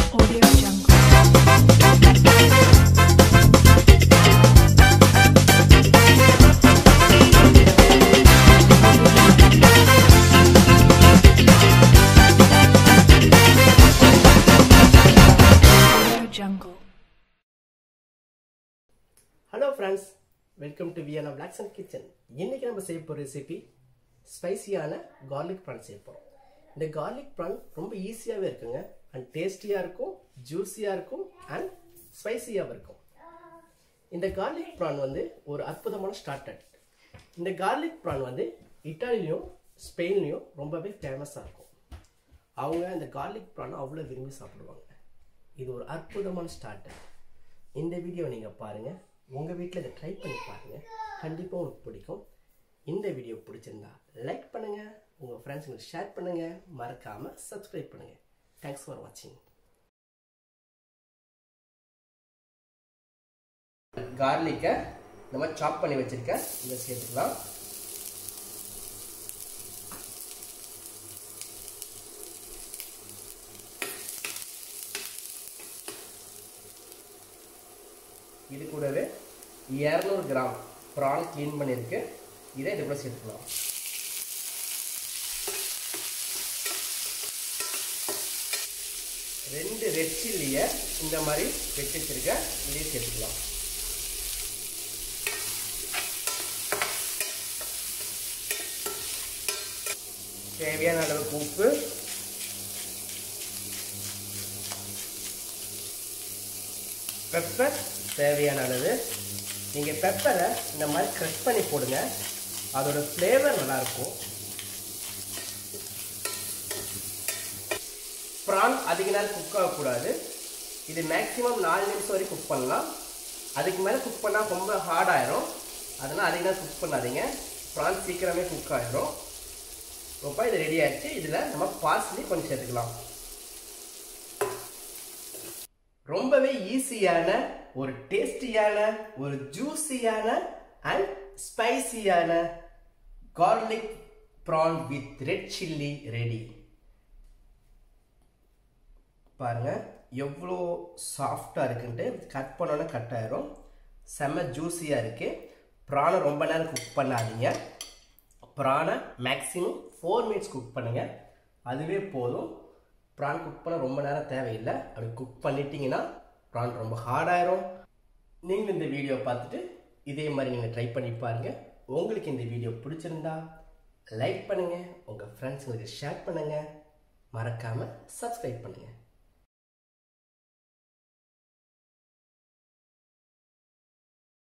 Audio Jungle. Audio Jungle. Hello friends welcome to Viyana blogs and kitchen இன்னைக்கு நம்ம செய்ய போகிற ரெசிபி ஸ்பைசியான garlic ப்ரான் செய்ய போகிறோம் இந்த garlic ப்ரான் ரொம்ப ஈஸியாகவே இருக்குங்க அண்ட் டேஸ்டியாக இருக்கும் ஜூஸியாக இருக்கும் அண்ட் ஸ்பைசியாகவும் இருக்கும் இந்த garlic ப்ரான் வந்து ஒரு அற்புதமான ஸ்டார்டர் இந்த garlic ப்ரான் வந்து இட்டாலிலையும் ஸ்பெயின்லையும் ரொம்பவே ஃபேமஸாக இருக்கும் அவங்க இந்த garlic ப்ரான் அவ்வளோ விரும்பி சாப்பிடுவாங்க இது ஒரு அற்புதமான ஸ்டார்டர் இந்த வீடியோ நீங்கள் பாருங்கள் உங்கள் வீட்டில் இதை ட்ரை பண்ணி பாருங்கள் கண்டிப்பாக உங்களுக்கு பிடிக்கும் இந்த வீடியோ பிடிச்சிருந்தா லைக் பண்ணுங்கள் உங்கள் ஃப்ரெண்ட்ஸுங்களுக்கு ஷேர் பண்ணுங்கள் மறக்காமல் சப்ஸ்கிரைப் பண்ணுங்கள் தேங்க்ஸ் ஃபார் வாட்சிங் கார்லிக்கை நம்ம சாப் பண்ணி வச்சுருக்க இதை சேர்த்துக்கலாம் இது கூடவே இரநூறு கிராம் ப்ரான் க்ளீன் பண்ணியிருக்கு இதை இது கூட சேர்த்துக்கலாம் ரெண்டு ரெட் சில்லியை இந்த மாதிரி வெட்டி வச்சிருக்க இதையும் சேர்த்துக்கலாம் தேவையான அளவுக்கு உப்பு பெப்பர் தேவையான அளவு நீங்கள் பெப்பரை இந்த மாதிரி க்ரஷ் பண்ணி போடுங்க அதோட ஃப்ளேவர் நல்லாயிருக்கும் ப்ரான் அதிக நேரம் குக் ஆகக்கூடாது இது மேக்ஸிமம் நாலு நிமிஷம் வரைக்கும் குக் பண்ணலாம் அதுக்கு மேலே குக் பண்ணால் ரொம்ப ஹார்ட் ஆயிரும் அதனால் அதிக நேரம் குக் பண்ணாதீங்க ப்ரான் சீக்கிரமே குக் ஆயிரும் இப்போ இது ரெடி ஆயிடுச்சு இதில் நம்ம பார்ஸ்லி கொஞ்சம் சேர்த்துக்கலாம் ரொம்பவே ஈஸியான ஒரு டேஸ்டியான ஒரு ஜூஸியான அண்ட் ஸ்பைசியான garlic prawn with red chilli ready பாருங்க எவ்வளோ சாஃப்டாக இருக்குன்ட்டு கட் பண்ணோன்னே கட் ஆயிரும் செம்ம ஜூஸியாக இருக்குது ப்ரானை ரொம்ப நேரம் குக் பண்ணாதீங்க ப்ரானை மேக்ஸிமம் ஃபோர் மினிட்ஸ் குக் பண்ணுங்கள் அதுவே போதும் ப்ரான் குக் பண்ண ரொம்ப நேரம் தேவையில்லை அப்படி குக் பண்ணிட்டீங்கன்னா ப்ரான் ரொம்ப ஹார்டாயிரும் நீங்கள் இந்த வீடியோ பார்த்துட்டு இதே மாதிரி நீங்கள் ட்ரை பண்ணி பாருங்கள் உங்களுக்கு இந்த வீடியோ பிடிச்சிருந்தா லைக் பண்ணுங்கள் உங்கள் ஃப்ரெண்ட்ஸுங்களுக்கு ஷேர் பண்ணுங்கள் மறக்காமல் சப்ஸ்கிரைப் பண்ணுங்கள்